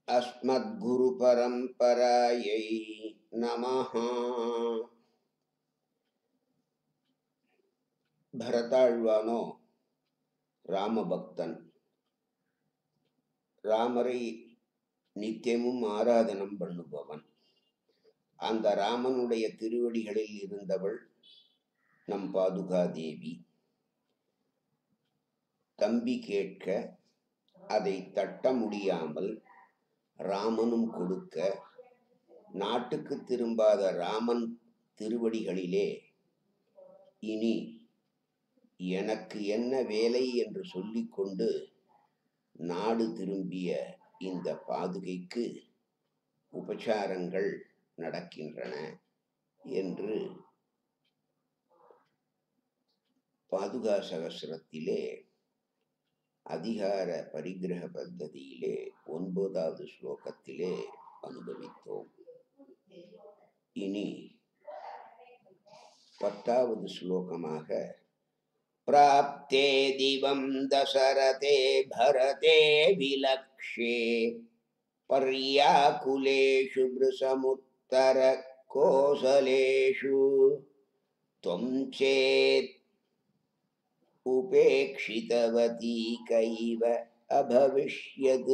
अस्मद्गुरुपरम्परायै नमः பரதாழ்வானோ ராமபக்தன் ராமரை நித்தியமும் ஆராதனம் பண்ணுபவன் அந்த ராமனுடைய திருவடிகளில் இருந்தவள் நம் பாதுகாதேவி தம்பி கேட்க அதை தட்ட முடியாமல் ராமனும் கொடுக்க நாட்டுக்கு திரும்பாத ராமன் திருவடிகளிலே இனி எனக்கு என்ன வேலை என்று சொல்லிக்கொண்டு நாடு திரும்பிய இந்த பாதுகைக்கு உபச்சாரங்கள் நடக்கின்றன என்று பாதுகா சகசிரத்திலே அதிகார பரிகிரக பத்ததியிலே ஒன்பதாவது ஸ்லோகத்திலே அனுபவித்தோம் இனி பத்தாவது ஸ்லோகமாக प्राप्ते दिवं दशरथे भरते विलक्ष्ये पर्याकुलेषु वृषमुत्तरकोसलेषु त्वं चेत् उपेक्षितवती कैव अभविष्यत्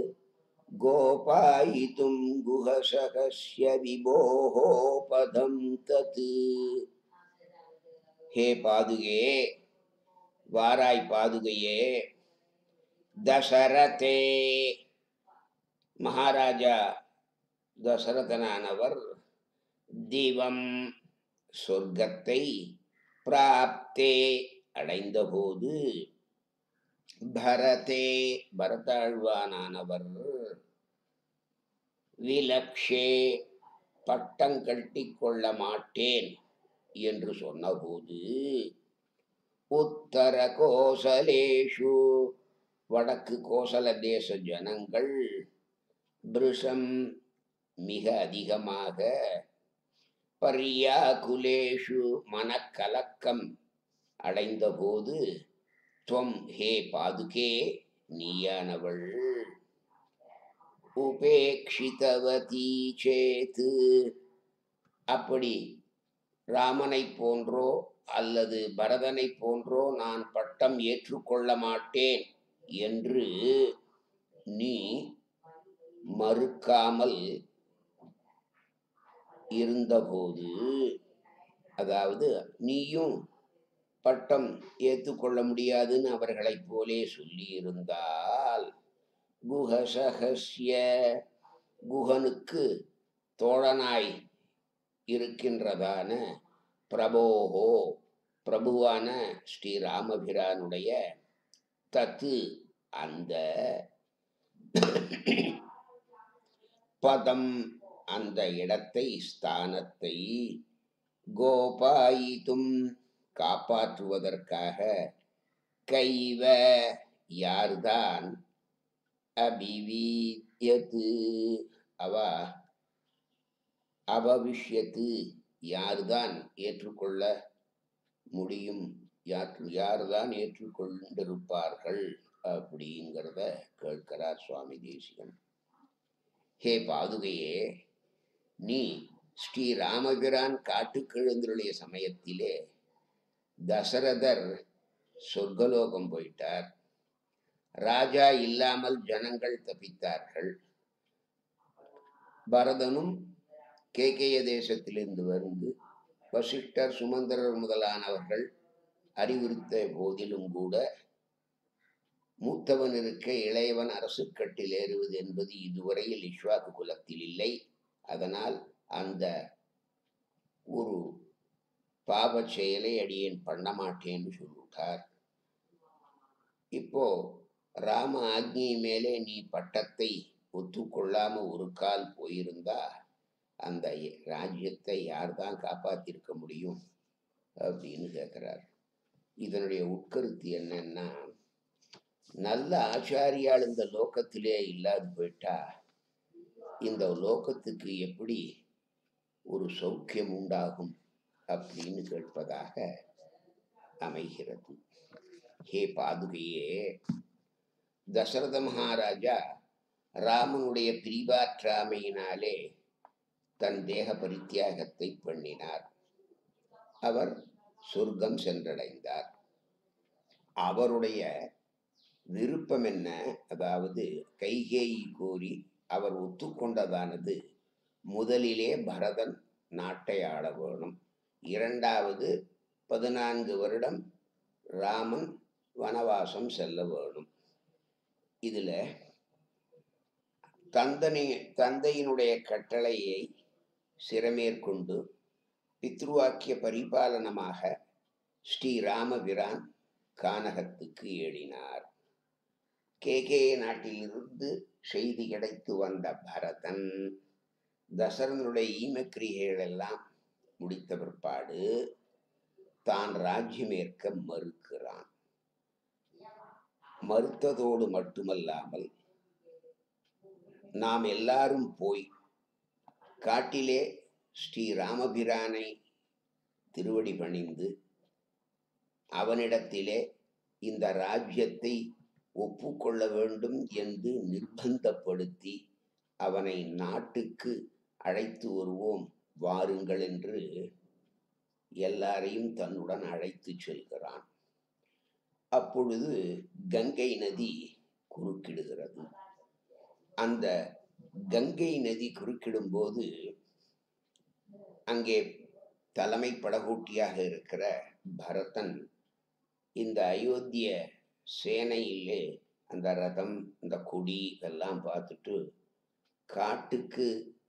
गोपायितुं गुहसकस्य विभोः पदं तत् हे पादुगे வாராய் பாதுகையே தசரதே மகாராஜா தசரதனானவர் திவம் சொர்க்கத்தை பிராப்தே அடைந்தபோது பரதே பரதாழ்வானானவர் விலக்ஷே பட்டம் கட்டி கொள்ள மாட்டேன் என்று சொன்னபோது உத்தர கோசலேஷு வடக்கு கோசல தேச ஜனங்கள் பிருஷம் மிக அதிகமாக பரியாகுலேஷு மனக்கலக்கம் அடைந்தபோது துவம் ஹே பாதுகே நீயானவள் உபேக்ஷிதவதி சேத்து அப்படி ராமனை போன்றோ அல்லது பரதனை போன்றோ நான் பட்டம் ஏற்றுக்கொள்ள மாட்டேன் என்று நீ மறுக்காமல் இருந்தபோது அதாவது நீயும் பட்டம் ஏற்றுக்கொள்ள முடியாதுன்னு அவர்களைப் போலே சொல்லி இருந்தால் குஹசகஸ்ய குஹனுக்கு தோழனாய் இருக்கின்றதான பிரபோகோ பிரபுவான ஸ்ரீராமபிரானுடைய தத்து அந்த பதம் அந்த இடத்தை ஸ்தானத்தை கோபாயித்தும் காப்பாற்றுவதற்காக கைவ யார்தான் அபிவீயத்து அவ அபவிஷ்யத்து யார்தான் ஏற்றுக்கொள்ள முடியும் யார் யார்தான் ஏற்றுக்கொண்டிருப்பார்கள் அப்படிங்கிறத கேட்கிறார் சுவாமி தேசிகன் ஹே பாதுகையே நீ ஸ்ரீ ராமபிரான் காட்டுக்கெழுந்தருடைய சமயத்திலே தசரதர் சொர்க்கலோகம் போயிட்டார் ராஜா இல்லாமல் ஜனங்கள் தப்பித்தார்கள் பரதனும் கேகேய தேசத்திலிருந்து வந்து வசிஷ்டர் சுமந்திரர் முதலானவர்கள் அறிவுறுத்த போதிலும் கூட மூத்தவன் இருக்க இளையவன் அரசு கட்டில் ஏறுவது என்பது இதுவரையில் இஷ்வாக்கு குலத்தில் இல்லை அதனால் அந்த ஒரு பாவ செயலை அடியேன் பண்ண மாட்டேன்னு சொல்லிவிட்டார் இப்போ ராம ஆக்னி மேலே நீ பட்டத்தை ஒத்துக்கொள்ளாம ஒரு கால் போயிருந்தா அந்த ராஜ்யத்தை யார் தான் காப்பாத்திருக்க முடியும் அப்படின்னு கேட்கிறார் இதனுடைய உட்கருத்து என்னன்னா நல்ல ஆச்சாரியால் இந்த லோகத்திலே இல்லாது போயிட்டா இந்த லோகத்துக்கு எப்படி ஒரு சௌக்கியம் உண்டாகும் அப்படின்னு கேட்பதாக அமைகிறது ஹே பாதுகையே தசரத மகாராஜா ராமனுடைய பிரிவாற்றாமையினாலே தன் தேக பரித்தியாகத்தை பண்ணினார் அவர் சொர்க்கம் சென்றடைந்தார் அவருடைய விருப்பம் என்ன அதாவது கைகேயி கோரி அவர் ஒத்துக்கொண்டதானது முதலிலே பரதன் நாட்டை ஆள வேணும் இரண்டாவது பதினான்கு வருடம் ராமன் வனவாசம் செல்ல வேணும் இதுல தந்தனை தந்தையினுடைய கட்டளையை சிறமேற்கொண்டு பித்ருவாக்கிய பரிபாலனமாக ஸ்ரீராமபிரான் கானகத்துக்கு ஏறினார் கேகே நாட்டிலிருந்து செய்தி கிடைத்து வந்த பரதன் தசரனுடைய ஈமக்கிரியைகள் எல்லாம் முடித்த பிற்பாடு தான் ராஜ்யமேற்க மறுக்கிறான் மறுத்ததோடு மட்டுமல்லாமல் நாம் எல்லாரும் போய் காட்டிலே ஸ்ரீ ராமபிரானை திருவடி பணிந்து அவனிடத்திலே இந்த ராஜ்யத்தை ஒப்புக்கொள்ள வேண்டும் என்று நிர்பந்தப்படுத்தி அவனை நாட்டுக்கு அழைத்து வருவோம் வாருங்கள் என்று எல்லாரையும் தன்னுடன் அழைத்து செல்கிறான் அப்பொழுது கங்கை நதி குறுக்கிடுகிறது அந்த கங்கை நதி குறுக்கிடும் போது அங்கே தலைமை படகோட்டியாக இருக்கிற பரதன் இந்த அயோத்திய சேனையிலே அந்த ரதம் இந்த கொடி இதெல்லாம் பார்த்துட்டு காட்டுக்கு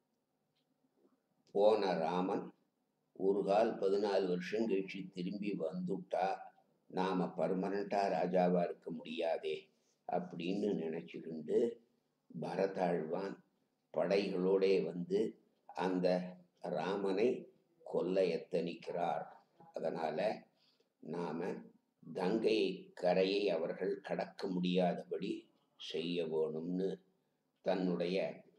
போன ராமன் ஒரு கால் பதினாலு வருஷம் கழிச்சு திரும்பி வந்துட்டா நாம பர்மனண்டா ராஜாவா இருக்க முடியாதே அப்படின்னு நினைச்சுக்கிண்டு பரதாழ்வான் படைகளோடே வந்து அந்த ராமனை கொல்ல எத்தனிக்கிறார் அதனால நாம கங்கை கரையை அவர்கள் கடக்க முடியாதபடி செய்ய வேணும்னு தன்னுடைய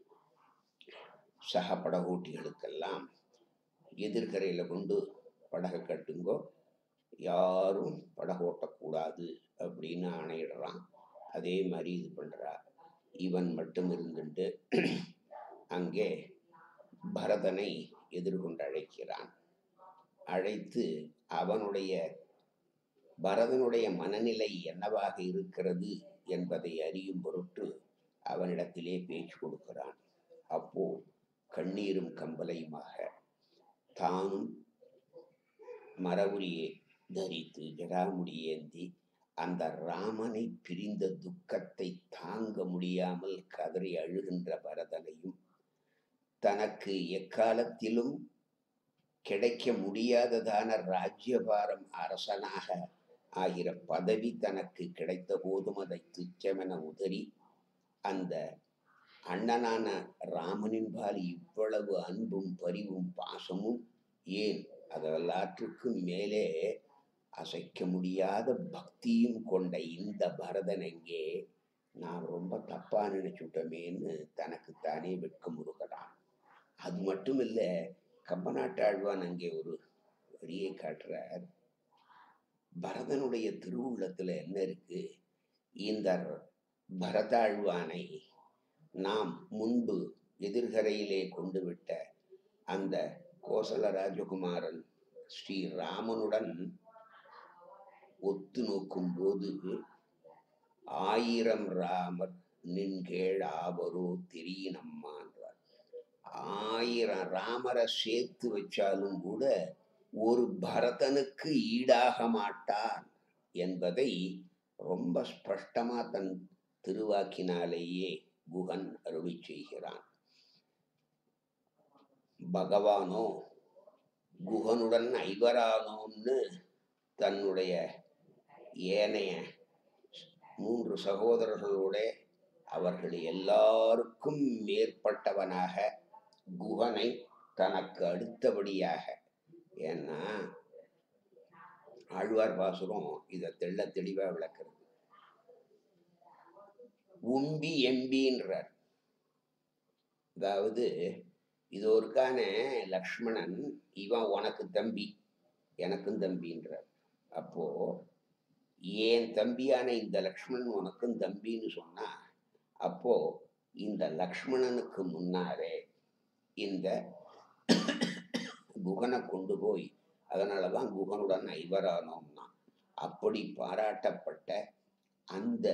சக படகோட்டிகளுக்கெல்லாம் எதிர்கரையில் கொண்டு படகை கட்டுங்கோ யாரும் படகோட்டக்கூடாது அப்படின்னு ஆணையிடுறான் அதே மாதிரி இது பண்ணுறா இவன் மட்டும் இருந்துட்டு அங்கே பரதனை எதிர்கொண்டு அழைக்கிறான் அழைத்து அவனுடைய பரதனுடைய மனநிலை என்னவாக இருக்கிறது என்பதை அறியும் பொருட்டு அவனிடத்திலே பேச்சு கொடுக்கிறான் அப்போ கண்ணீரும் கம்பலையுமாக தானும் மரவுரியை தரித்து ஜடாமுடி ஏந்தி அந்த ராமனை பிரிந்த துக்கத்தை தாங்க முடியாமல் கதறி அழுகின்ற பரதனையும் தனக்கு எக்காலத்திலும் கிடைக்க முடியாததான ராஜ்யபாரம் அரசனாக ஆகிற பதவி தனக்கு கிடைத்த போதும் அதை துச்சமென உதறி அந்த அண்ணனான ராமனின்பால் இவ்வளவு அன்பும் பரிவும் பாசமும் ஏன் அதெல்லாற்றுக்கும் மேலே அசைக்க முடியாத பக்தியும் கொண்ட இந்த பரதன் எங்கே நான் ரொம்ப தப்பா நினைச்சுட்டோமேன்னு தனக்குத்தானே வெட்கமுறுகிறான் அது மட்டும் இல்ல கம்பநாட்டாழ்வான் அங்கே ஒரு வரியை காட்டுறார் பரதனுடைய திருவுள்ளத்துல என்ன இருக்கு இந்த பரதாழ்வானை நாம் முன்பு எதிர்கரையிலே கொண்டு விட்ட அந்த கோசல ராஜகுமாரன் ஸ்ரீராமனுடன் ஒத்து நோக்கும் போது ஆயிரம் ராமர் நின்கேள் ஆவரோ தெரியினம்மான்றார் ஆயிரம் ராமரை சேர்த்து வச்சாலும் கூட ஒரு பரதனுக்கு ஈடாக மாட்டான் என்பதை ரொம்ப ஸ்பஷ்டமா தன் திருவாக்கினாலேயே குகன் அருளி செய்கிறான் பகவானோ குகனுடன் ஐவரானோம்னு தன்னுடைய ஏனைய மூன்று சகோதரர்களோட அவர்கள் எல்லாருக்கும் மேற்பட்டவனாக குகனை தனக்கு அடுத்தபடியாக ஏன்னா ஆழ்வார் பாசுரம் இதை தெள்ள தெளிவா விளக்குறது உம்பி எம்பின்றார் அதாவது இது ஒருக்கான லக்ஷ்மணன் இவன் உனக்கு தம்பி எனக்கும் தம்பின்றார் அப்போ ஏன் தம்பியான இந்த லக்ஷ்மணன் உனக்கும் தம்பின்னு சொன்னா அப்போ இந்த லக்ஷ்மணனுக்கு முன்னாலே இந்த குகனை கொண்டு போய் அதனாலதான் குகனுடன் ஐவரானோம்னா அப்படி பாராட்டப்பட்ட அந்த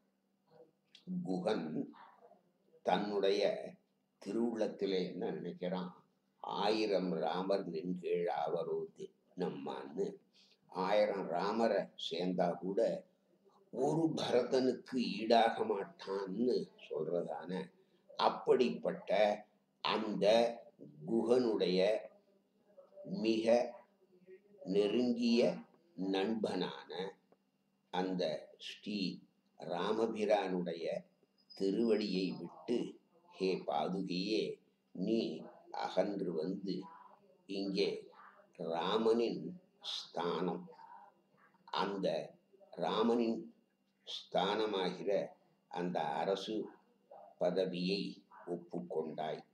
குகன் தன்னுடைய திருவுள்ளத்திலே என்ன நினைக்கிறான் ஆயிரம் ராமர் நின்கீழ் ஆவரோது நம்மான்னு ஆயிரம் ராமரை சேர்ந்தா கூட ஒரு பரதனுக்கு ஈடாக மாட்டான்னு சொல்றதான அப்படிப்பட்ட அந்த குகனுடைய மிக நெருங்கிய நண்பனான அந்த ஸ்ரீ ராமபிரானுடைய திருவடியை விட்டு ஹே பாதுகையே நீ அகன்று வந்து இங்கே ராமனின் ஸ்தானம் அந்த ராமனின் ஸ்தானமாகிற அந்த அரசு பதவியை ஒப்புக்கொண்டாய்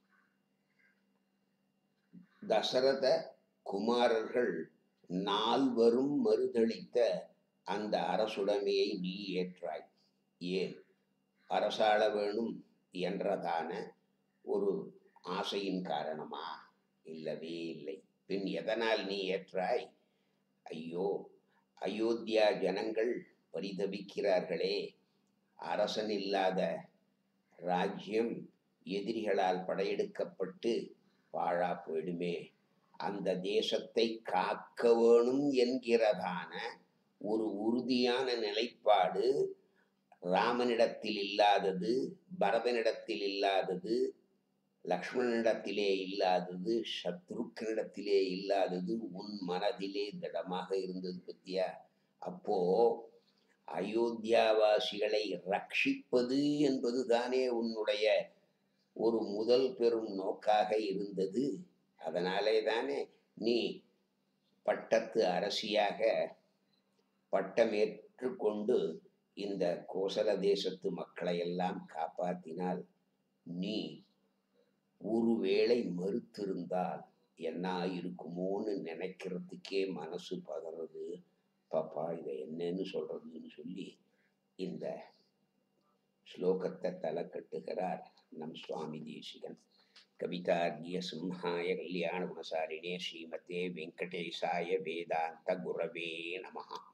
தசரத குமாரர்கள் நால்வரும் மறுதளித்த அந்த அரசுடைமையை நீ ஏற்றாய் ஏன் அரசாள வேணும் என்றதான ஒரு ஆசையின் காரணமா இல்லவே இல்லை பின் எதனால் நீ ஏற்றாய் ஐயோ அயோத்தியா ஜனங்கள் பரிதபிக்கிறார்களே அரசன் இல்லாத ராஜ்யம் எதிரிகளால் படையெடுக்கப்பட்டு வாழா போயிடுமே அந்த தேசத்தை காக்க வேணும் என்கிறதான ஒரு உறுதியான நிலைப்பாடு ராமனிடத்தில் இல்லாதது பரதனிடத்தில் இல்லாதது லக்ஷ்மணனிடத்திலே இல்லாதது சத்ருக்கனிடத்திலே இல்லாதது உன் மனதிலே திடமாக இருந்தது பத்தியா அப்போ அயோத்தியாவாசிகளை ரட்சிப்பது என்பது தானே உன்னுடைய ஒரு முதல் பெரும் நோக்காக இருந்தது அதனாலே தானே நீ பட்டத்து அரசியாக பட்டமேற்றுக்கொண்டு இந்த கோசல தேசத்து மக்களை எல்லாம் காப்பாத்தினால் நீ ஒருவேளை மறுத்திருந்தால் என்ன இருக்குமோன்னு நினைக்கிறதுக்கே மனசு பதறது பாப்பா இதை என்னன்னு சொல்றதுன்னு சொல்லி இந்த ஸ்லோகத்தை தலை கட்டுகிறார் நம் சுவாமி தேசிகன் கவிதார்கிய சிம்ஹாய கல்யாண குணசாலினே ஸ்ரீமதே வெங்கடேசாய வேதாந்த குரவே நமஹா